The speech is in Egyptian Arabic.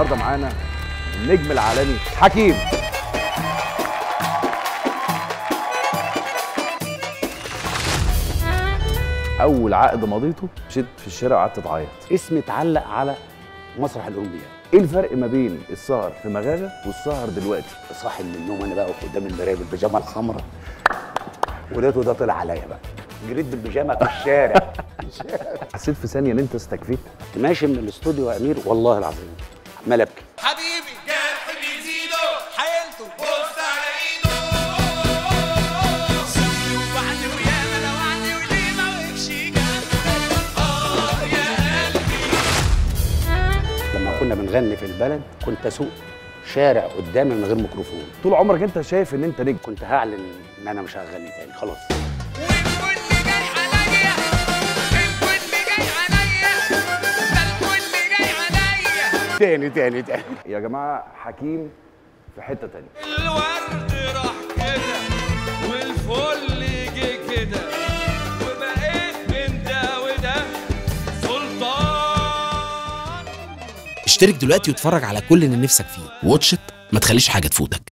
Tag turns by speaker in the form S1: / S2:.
S1: النهارده معانا النجم العالمي حكيم اول عقد مضيته مشيت في الشارع وقعدت تعيط
S2: اسمي اتعلق على مسرح الاولمبياد
S1: ايه الفرق ما بين السهر في مغاغه والسهر دلوقتي
S2: صاحي من النوم انا بقى واقف قدام المرايه بالبيجامه الحمراء ولقيته ده طلع عليا بقى جريت بالبيجامه في الشارع
S1: حسيت في ثانيه ان انت استكفيت
S2: كنت ماشي من الاستوديو يا امير والله العظيم عمال ابكي
S3: حبيبي جرح بيزيده حيلته بص على ايده سيبني وبعدي وياما لو عني وليه ما وقفش جنبي اه يا قلبي
S2: لما كنا بنغني في البلد كنت اسوق شارع قدامي من غير ميكروفون
S1: طول عمرك انت شايف ان انت نجم
S2: كنت هعلن ان انا مش هغني تاني خلاص
S3: والكل جاي عليا الكل جاي عليا ده الكل جاي عليا
S2: تاني تاني تاني
S1: يا جماعه حكيم في حته تانية
S3: الورد راح كده والفل جه كده وبقيت من ده وده سلطان
S4: اشترك دلوقتي واتفرج على كل اللي نفسك فيه واتشت ما تخليش حاجة تفوتك